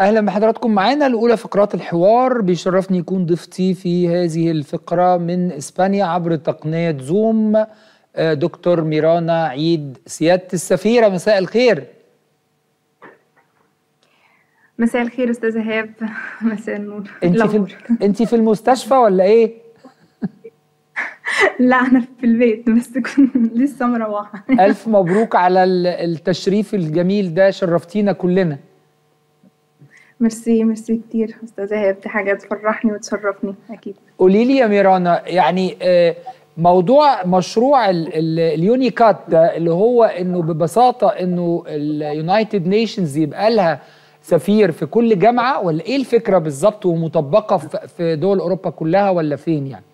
اهلا بحضراتكم معانا الاولى فقرات الحوار بيشرفني يكون ضيفتي في هذه الفقره من اسبانيا عبر تقنيه زوم آه، دكتور ميرانا عيد سياده السفيره مساء الخير مساء الخير استاذ ايهاب مساء النور انت في انت في المستشفى ولا ايه لا انا في البيت بس كنت لسه مروحه الف مبروك على التشريف الجميل ده شرفتينا كلنا ميرسي ميرسي كتير استاذه ايهاب دي حاجه تفرحني وتشرفني اكيد قولي لي يا ميرانا يعني آه، موضوع مشروع اليونيكات ده اللي هو انه ببساطه انه اليونايتد نيشنز يبقى لها سفير في كل جامعه ولا ايه الفكره بالظبط ومطبقه في دول اوروبا كلها ولا فين يعني؟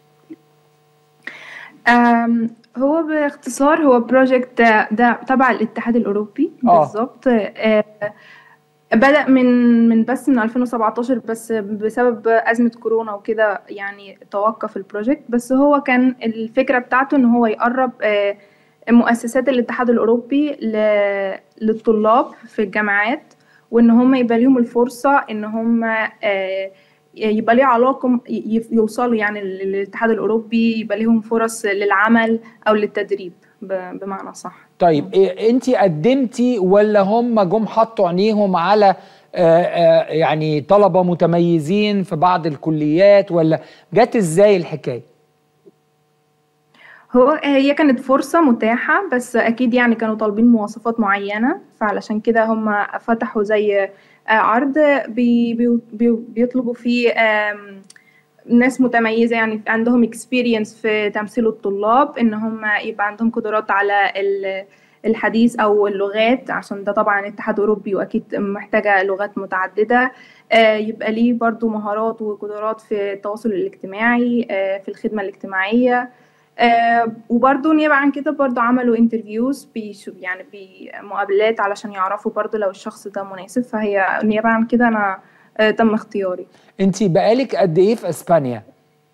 هو باختصار هو بروجكت ده تبع الاتحاد الاوروبي آه. بالظبط آه، بدأ من من بس من 2017 بس بسبب أزمة كورونا وكده يعني توقف البروجكت بس هو كان الفكرة بتاعته إن هو يقرب آه، مؤسسات الاتحاد الأوروبي للطلاب في الجامعات وإن هم يبقى ليهم الفرصة إن هم آه، يبقى ليه علاقة يوصلوا يعني للاتحاد الأوروبي يبقى ليهم فرص للعمل أو للتدريب بمعنى صح طيب إيه انت قدمتي ولا هم جم حطوا عينيهم على آآ آه، آآ آه، يعني طلبه متميزين في بعض الكليات ولا جت ازاي الحكايه هو هي كانت فرصة متاحة بس أكيد يعني كانوا طالبين مواصفات معينة فعلشان كده هم فتحوا زي آه، عرض بي بي بيطلبوا فيه ناس متميزة يعني عندهم experience في تمثيل الطلاب ان هم يبقى عندهم قدرات على الحديث او اللغات عشان ده طبعا اتحاد اوروبي واكيد محتاجة لغات متعددة آه، يبقى ليه برضو مهارات وقدرات في التواصل الاجتماعي آه، في الخدمة الاجتماعية آه، وبرضو نيابة عن كده برضو عملوا انترفيوز يعني بمقابلات علشان يعرفوا برضو لو الشخص ده مناسب فهي نيابة عن كده انا تم اختياري انت بقالك قد ايه في اسبانيا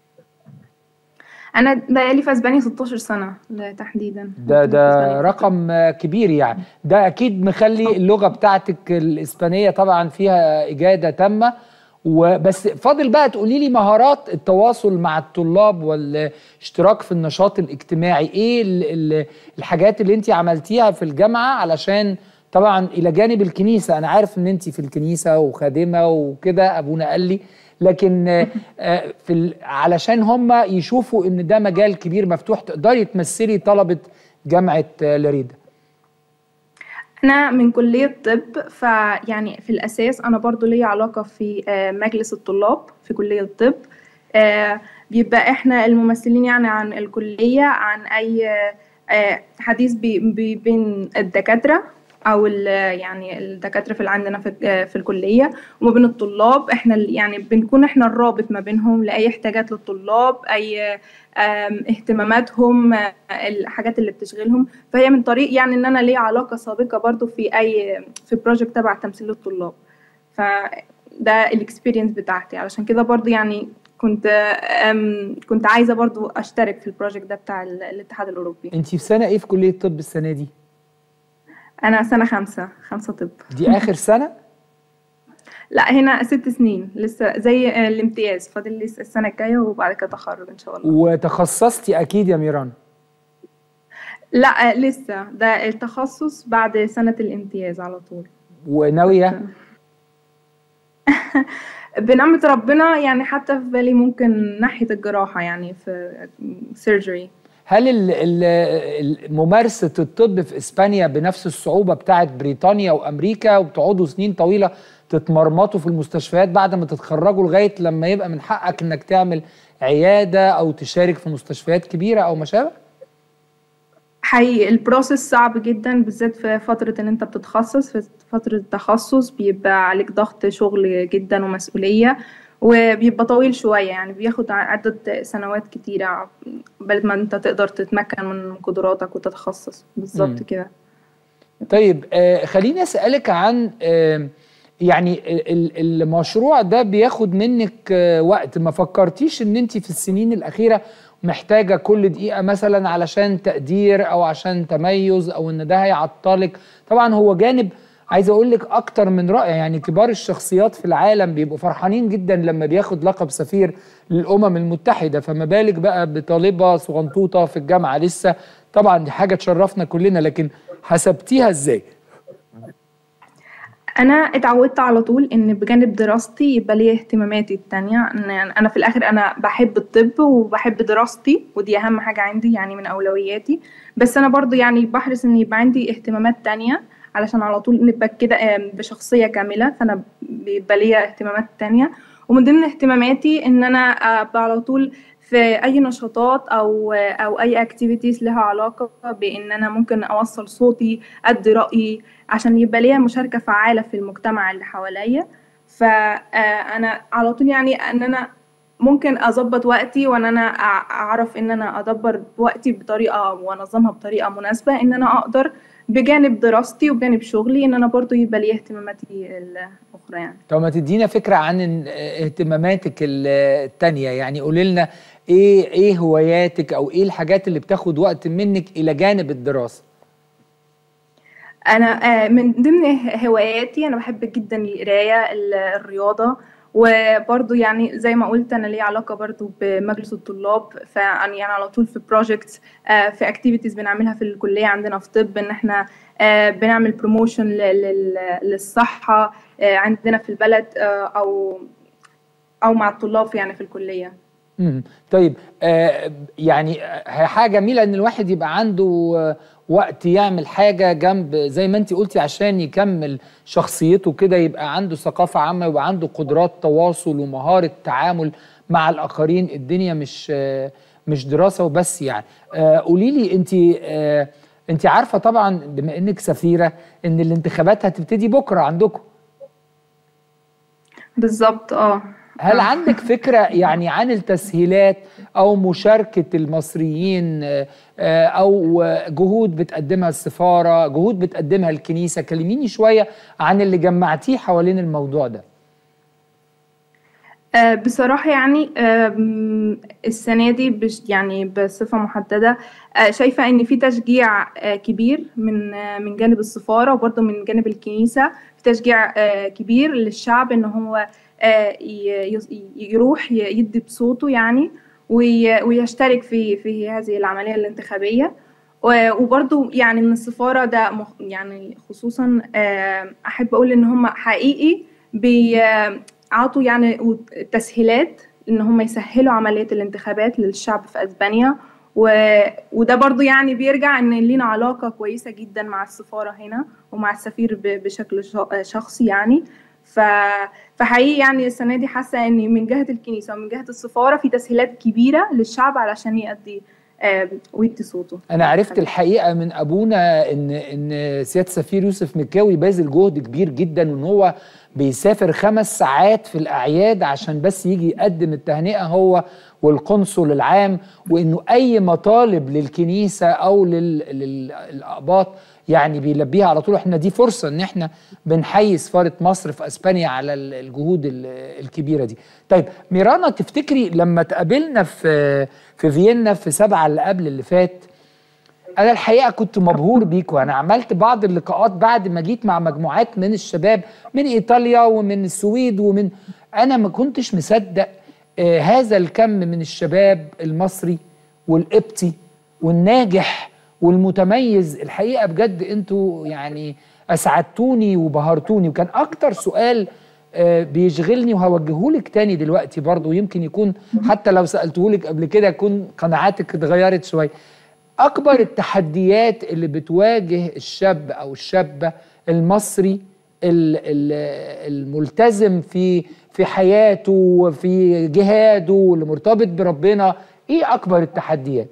انا بقالي في اسبانيا 16 سنه تحديدا ده ده رقم كبير يعني ده اكيد مخلي اللغه بتاعتك الاسبانيه طبعا فيها اجاده تامه وبس فاضل بقى تقولي لي مهارات التواصل مع الطلاب والاشتراك في النشاط الاجتماعي ايه الحاجات اللي انت عملتيها في الجامعه علشان طبعا الى جانب الكنيسه انا عارف ان انت في الكنيسه وخادمه وكده ابونا قال لي لكن آه، في علشان هم يشوفوا ان ده مجال كبير مفتوح تقدري تمثلي طلبه جامعه آه، لريدا انا من كليه طب فيعني في الاساس انا برضو ليا علاقه في آه، مجلس الطلاب في كليه الطب بيبقى احنا الممثلين يعني عن الكليه عن اي حديث بين الدكاتره او يعني الدكاتره في عندنا في, في الكليه وما بين الطلاب احنا يعني بنكون احنا الرابط ما بينهم لاي احتياجات للطلاب اي اهتماماتهم الحاجات اللي بتشغلهم فهي من طريق يعني ان انا ليا علاقه سابقه برضو في اي في بروجكت تبع تمثيل الطلاب فده الاكسبيرينس بتاعتي علشان كده برضو يعني كنت كنت عايزه برضو اشترك في البروجكت ده بتاع الاتحاد الاوروبي انت في سنه ايه في كليه الطب السنه دي أنا سنة خمسة خمسة طب دي آخر سنة؟ لا هنا ست سنين لسه زي الامتياز فاضل لي السنة الجاية وبعد كده تخرج إن شاء الله وتخصصتي أكيد يا ميران لا لسه ده التخصص بعد سنة الامتياز على طول وناوية؟ بنعمة ربنا يعني حتى في بالي ممكن ناحية الجراحة يعني في سيرجري هل ممارسه الطب في اسبانيا بنفس الصعوبه بتاعت بريطانيا وامريكا وبتقعدوا سنين طويله تتمرمطوا في المستشفيات بعد ما تتخرجوا لغايه لما يبقى من حقك انك تعمل عياده او تشارك في مستشفيات كبيره او ما شابه؟ حقيقي البروسيس صعب جدا بالذات في فترة ان انت بتتخصص في فترة التخصص بيبقى عليك ضغط شغل جدا ومسؤولية وبيبقى طويل شوية يعني بياخد عدة سنوات كتيرة بل ما انت تقدر تتمكن من قدراتك وتتخصص بالظبط كده طيب آه خليني اسألك عن آه يعني المشروع ده بياخد منك آه وقت ما فكرتيش ان انت في السنين الاخيرة محتاجة كل دقيقة مثلا علشان تقدير او عشان تميز او ان ده هيعطلك طبعا هو جانب عايز اقول لك اكتر من رائع يعني كبار الشخصيات في العالم بيبقوا فرحانين جدا لما بياخد لقب سفير للامم المتحده فما بالك بقى بطالبه صغنطوطه في الجامعه لسه طبعا دي حاجه تشرفنا كلنا لكن حسبتيها ازاي انا اتعودت على طول ان بجانب دراستي يبقى لي اهتماماتي التانية ان انا في الاخر انا بحب الطب وبحب دراستي ودي اهم حاجة عندي يعني من اولوياتي بس انا برضو يعني بحرص ان يبقى عندي اهتمامات تانية علشان على طول نبقى كده بشخصية كاملة فانا بيبقى ليا اهتمامات تانية ومن ضمن اهتماماتي ان انا ابقى على طول في اي نشاطات او او اي اكتيفيتيز لها علاقه بان انا ممكن اوصل صوتي ادي رايي عشان يبقى ليا مشاركه فعاله في المجتمع اللي حواليا فانا على طول يعني ان انا ممكن اظبط وقتي وان انا اعرف ان انا ادبر وقتي بطريقه وانظمها بطريقه مناسبه ان انا اقدر بجانب دراستي وبجانب شغلي ان انا برضو يبقى لي اهتماماتي الاخرى يعني طب ما تدينا فكره عن اهتماماتك التانية يعني قولي لنا ايه ايه هواياتك او ايه الحاجات اللي بتاخد وقت منك الى جانب الدراسه انا من ضمن هواياتي انا بحب جدا القرايه الرياضه وبرضه يعني زي ما قلت انا ليا علاقه برضه بمجلس الطلاب فيعني يعني على طول في بروجكتس في اكتيفيتيز بنعملها في الكليه عندنا في طب ان احنا بنعمل بروموشن للصحه عندنا في البلد او او مع الطلاب يعني في الكليه امم طيب آه يعني حاجه جميله ان الواحد يبقى عنده آه وقت يعمل حاجه جنب زي ما انت قلتي عشان يكمل شخصيته كده يبقى عنده ثقافه عامه يبقى عنده قدرات تواصل ومهاره تعامل مع الاخرين الدنيا مش آه مش دراسه وبس يعني قولي لي انت انت عارفه طبعا بما انك سفيره ان الانتخابات هتبتدي بكره عندكم بالظبط اه هل عندك فكرة يعني عن التسهيلات أو مشاركة المصريين أو جهود بتقدمها السفارة جهود بتقدمها الكنيسة كلميني شوية عن اللي جمعتيه حوالين الموضوع ده بصراحة يعني السنة دي بش يعني بصفة محددة شايفة إن في تشجيع كبير من من جانب السفارة وبرضه من جانب الكنيسة في تشجيع كبير للشعب إن هو يروح يدي بصوته يعني ويشترك في في هذه العمليه الانتخابيه وبرضو يعني من السفاره ده يعني خصوصا احب اقول ان هم حقيقي بيعطوا يعني تسهيلات ان هم يسهلوا عمليه الانتخابات للشعب في اسبانيا وده برضو يعني بيرجع ان لينا علاقه كويسه جدا مع السفاره هنا ومع السفير بشكل شخصي يعني ف... فحقيقي يعني السنه دي حاسه ان من جهه الكنيسه ومن جهه السفاره في تسهيلات كبيره للشعب علشان يأدي آه ويدي صوته انا عرفت الحقيقه من ابونا ان ان سياده سفير يوسف مكاوي باذل جهد كبير جدا وان هو بيسافر خمس ساعات في الاعياد عشان بس يجي يقدم التهنئه هو والقنصل العام وانه اي مطالب للكنيسه او للاقباط يعني بيلبيها على طول احنا دي فرصه ان احنا بنحيي سفاره مصر في اسبانيا على الجهود الكبيره دي. طيب ميرانا تفتكري لما تقابلنا في في فيينا في سبعه اللي قبل اللي فات انا الحقيقه كنت مبهور بيكوا انا عملت بعض اللقاءات بعد ما جيت مع مجموعات من الشباب من ايطاليا ومن السويد ومن انا ما كنتش مصدق آه هذا الكم من الشباب المصري والقبطي والناجح والمتميز الحقيقه بجد انتوا يعني اسعدتوني وبهرتوني وكان اكتر سؤال آه بيشغلني وهوجهه لك تاني دلوقتي برضه يمكن يكون حتى لو سالته لك قبل كده يكون قناعاتك اتغيرت شويه اكبر التحديات اللي بتواجه الشاب او الشابه المصري الملتزم في في حياته وفي جهاده واللي مرتبط بربنا ايه اكبر التحديات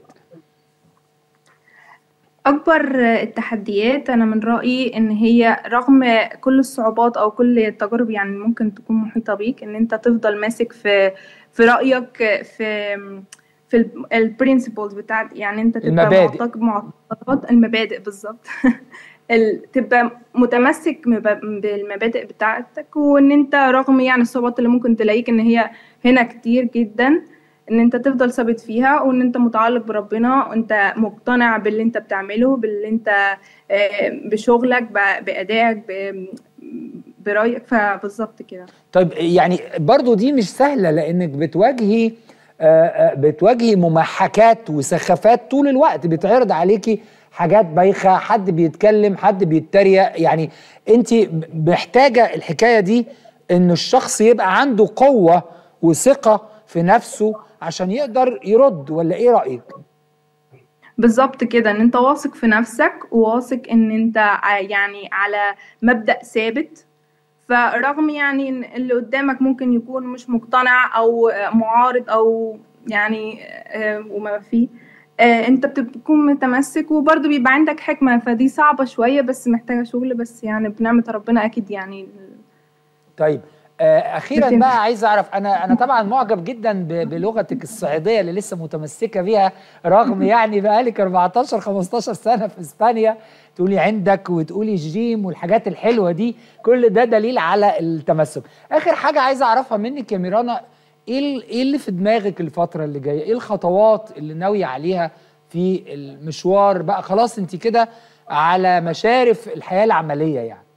أكبر التحديات أنا من رأيي إن هي رغم كل الصعوبات أو كل التجارب يعني ممكن تكون محيطة بيك إن أنت تفضل ماسك في في رأيك في في البرنسبلز بتاعت يعني أنت تبقى المبادئ. معتقد معتقدات المبادئ بالظبط تبقى متمسك بالمبادئ بتاعتك وإن أنت رغم يعني الصعوبات اللي ممكن تلاقيك إن هي هنا كتير جدا ان انت تفضل ثابت فيها وان انت متعلق بربنا وانت مقتنع باللي انت بتعمله باللي انت آه، بشغلك ب- بادائك ب- برايك فبالظبط كده طيب يعني برضو دي مش سهلة لأنك بتواجهي آه، آه، بتواجهي ممحكات وسخافات طول الوقت بتعرض عليكي حاجات بايخة حد بيتكلم حد بيتريق يعني انت محتاجة الحكاية دي ان الشخص يبقى عنده قوة وثقة في نفسه عشان يقدر يرد ولا ايه رأيك؟ بالظبط كده ان انت واثق في نفسك وواثق ان انت ع- يعني على مبدأ ثابت فرغم يعني ان اللي قدامك ممكن يكون مش مقتنع او معارض او يعني آه، وما فيه آه، انت بتكون متمسك وبرضه بيبقى عندك حكمة فدي صعبة شوية بس محتاجة شغل بس يعني بنعمة ربنا اكيد يعني طيب آه، اخيرا بتنفع. بقى عايز اعرف انا انا طبعا معجب جدا ب- بلغتك الصعيديه اللي لسه متمسكه بيها رغم يعني بقالك 14 15 سنه في اسبانيا تقولي عندك وتقولي جيم والحاجات الحلوه دي كل ده دليل على التمسك اخر حاجه عايز اعرفها منك يا ميرانا ايه ال- ايه اللي في دماغك الفتره اللي جايه ايه الخطوات اللي ناويه عليها في المشوار بقى خلاص انت كده على مشارف الحياه العمليه يعني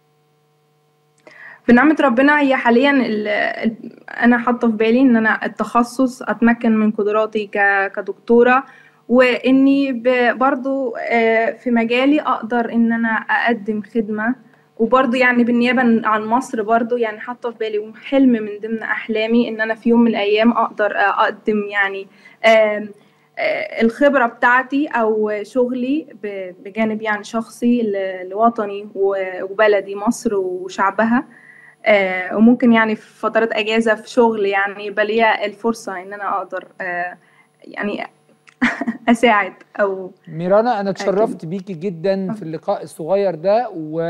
بنعمة ربنا هي حاليا ال ال أنا حاطة في بالي إن أنا التخصص أتمكن من قدراتي ك- كدكتورة وإني ب- برضو آه، في مجالي أقدر إن أنا أقدم خدمة وبرضو يعني بالنيابة عن مصر برضو يعني حاطة في بالي وحلم من ضمن أحلامي إن أنا في يوم من الأيام أقدر أقدم يعني آم، آه، الخبرة بتاعتي أو شغلي ب- بجانب يعني شخصي ل- لوطني و- وبلدي مصر وشعبها آه، وممكن يعني في فترات اجازه في شغل يعني يبقى ليا الفرصه ان انا اقدر آه، يعني اساعد او ميرانا انا اتشرفت بيكي جدا في اللقاء الصغير ده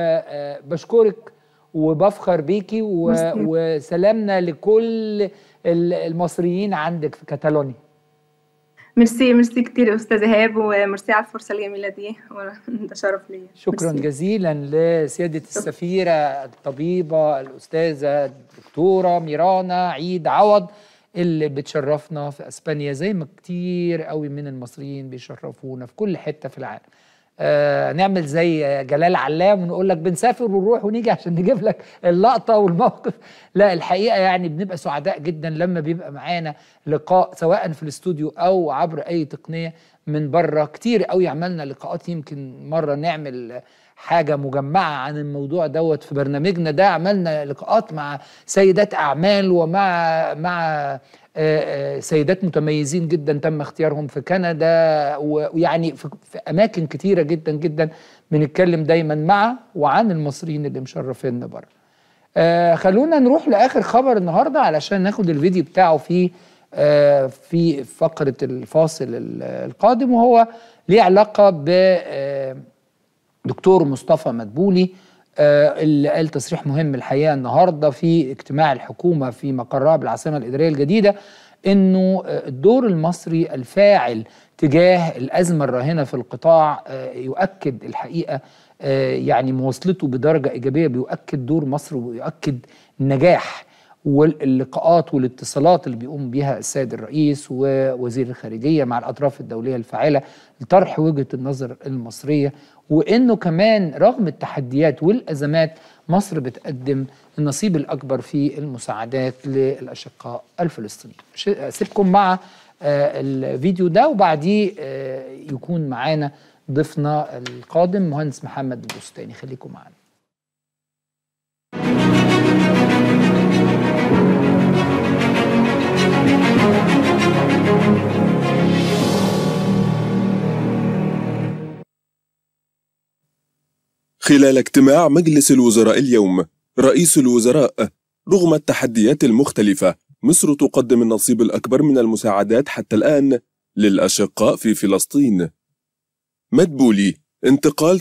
وبشكرك وبفخر بيكي و- ميرسي. وسلامنا لكل ال- المصريين عندك في كاتالونيا ميرسي ميرسي كتير يا استاذ ايهاب وميرسي على الفرصه الجميله دي ده شرف ليا شكرا ميرسي. جزيلا لسيادة السفيرة الطبيبة الأستاذة الدكتورة ميرانا عيد عوض اللي بتشرفنا في اسبانيا زي ما كتير قوي من المصريين بيشرفونا في كل حتة في العالم آه نعمل زي جلال علام ونقول لك بنسافر ونروح ونيجي عشان نجيب لك اللقطة والموقف لا الحقيقة يعني بنبقى سعداء جدا لما بيبقى معانا لقاء سواء في الاستوديو أو عبر أي تقنية من بره كتير قوي عملنا لقاءات يمكن مرة نعمل حاجة مجمعة عن الموضوع دوت في برنامجنا ده عملنا لقاءات مع سيدات أعمال ومع مع آه، آه، سيدات متميزين جدا تم اختيارهم في كندا و- ويعني في في أماكن كتيرة جدا جدا بنتكلم دايما مع وعن المصريين اللي مشرفيننا بره آه خلونا نروح لاخر خبر النهارده علشان ناخد الفيديو بتاعه في آه في فقره الفاصل ال- القادم وهو ليه علاقه ب آه دكتور مصطفى مدبولي آه اللي قال تصريح مهم الحقيقه النهارده في اجتماع الحكومه في مقرها بالعاصمه الاداريه الجديده انه آه، الدور المصري الفاعل تجاه الازمه الراهنه في القطاع آه، يؤكد الحقيقه آه، يعني مواصلته بدرجه ايجابيه بيؤكد دور مصر ويؤكد النجاح واللقاءات والاتصالات اللي بيقوم بها السيد الرئيس ووزير الخارجيه مع الاطراف الدوليه الفاعله لطرح وجهه النظر المصريه وانه كمان رغم التحديات والازمات مصر بتقدم النصيب الاكبر في المساعدات للاشقاء الفلسطينيين. ش- اسيبكم مع آه، الفيديو ده وبعديه آه، يكون معانا ضيفنا القادم مهندس محمد البستاني خليكم معانا. خلال اجتماع مجلس الوزراء اليوم رئيس الوزراء رغم التحديات المختلفة مصر تقدم النصيب الأكبر من المساعدات حتى الآن للأشقاء في فلسطين مدبولي انتقال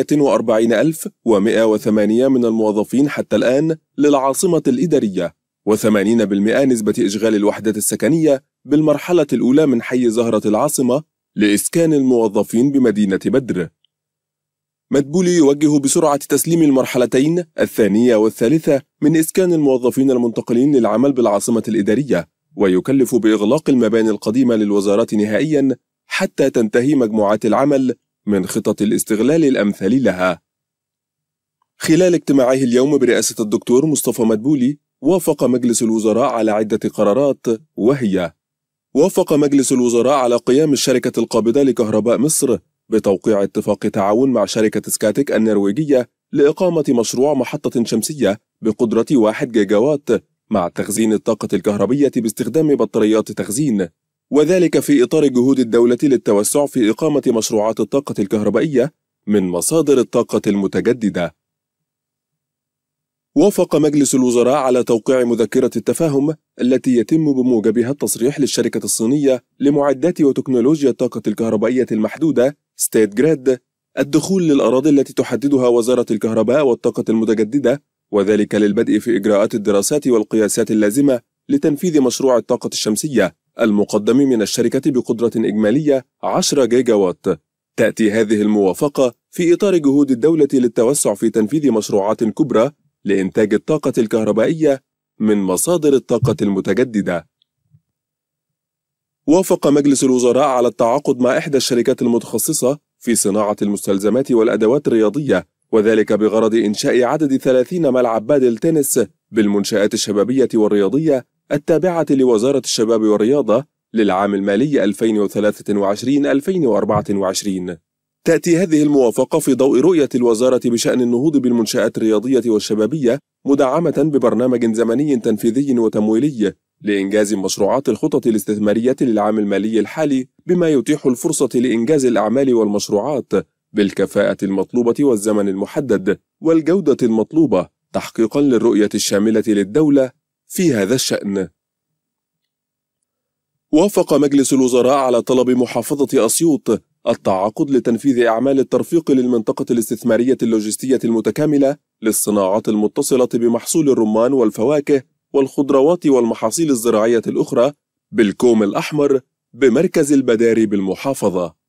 48108 من الموظفين حتى الآن للعاصمة الإدارية و80% نسبة إشغال الوحدة السكنية بالمرحلة الأولى من حي زهرة العاصمة لإسكان الموظفين بمدينة بدر مدبولي يوجه بسرعة تسليم المرحلتين الثانية والثالثة من إسكان الموظفين المنتقلين للعمل بالعاصمة الإدارية ويكلف بإغلاق المباني القديمة للوزارات نهائيا حتى تنتهي مجموعات العمل من خطط الاستغلال الأمثل لها خلال اجتماعه اليوم برئاسة الدكتور مصطفى مدبولي وافق مجلس الوزراء على عدة قرارات وهي وافق مجلس الوزراء على قيام الشركة القابضة لكهرباء مصر بتوقيع اتفاق تعاون مع شركة سكاتيك النرويجية لإقامة مشروع محطة شمسية بقدرة 1 جيجا وات مع تخزين الطاقة الكهربية باستخدام بطاريات تخزين وذلك في إطار جهود الدولة للتوسع في إقامة مشروعات الطاقة الكهربائية من مصادر الطاقة المتجددة. وافق مجلس الوزراء على توقيع مذكرة التفاهم التي يتم بموجبها التصريح للشركة الصينية لمعدات وتكنولوجيا الطاقة الكهربائية المحدودة ستيت جريد الدخول للأراضي التي تحددها وزارة الكهرباء والطاقة المتجددة وذلك للبدء في إجراءات الدراسات والقياسات اللازمة لتنفيذ مشروع الطاقة الشمسية المقدم من الشركة بقدرة إجمالية 10 جيجا وات تأتي هذه الموافقة في إطار جهود الدولة للتوسع في تنفيذ مشروعات كبرى لإنتاج الطاقة الكهربائية من مصادر الطاقة المتجددة. وافق مجلس الوزراء على التعاقد مع إحدى الشركات المتخصصة في صناعة المستلزمات والأدوات الرياضية وذلك بغرض إنشاء عدد 30 ملعب بادل تنس بالمنشآت الشبابية والرياضية التابعة لوزارة الشباب والرياضة للعام المالي 2023-2024 تأتي هذه الموافقة في ضوء رؤية الوزارة بشأن النهوض بالمنشآت الرياضية والشبابية مدعمة ببرنامج زمني تنفيذي وتمويلي لإنجاز مشروعات الخطط الاستثمارية للعام المالي الحالي بما يتيح الفرصة لإنجاز الأعمال والمشروعات بالكفاءة المطلوبة والزمن المحدد والجودة المطلوبة تحقيقا للرؤية الشاملة للدولة في هذا الشأن. وافق مجلس الوزراء على طلب محافظة أسيوط التعاقد لتنفيذ أعمال الترفيق للمنطقة الاستثمارية اللوجستية المتكاملة للصناعات المتصلة بمحصول الرمان والفواكه والخضروات والمحاصيل الزراعية الأخرى بالكوم الأحمر بمركز البداري بالمحافظة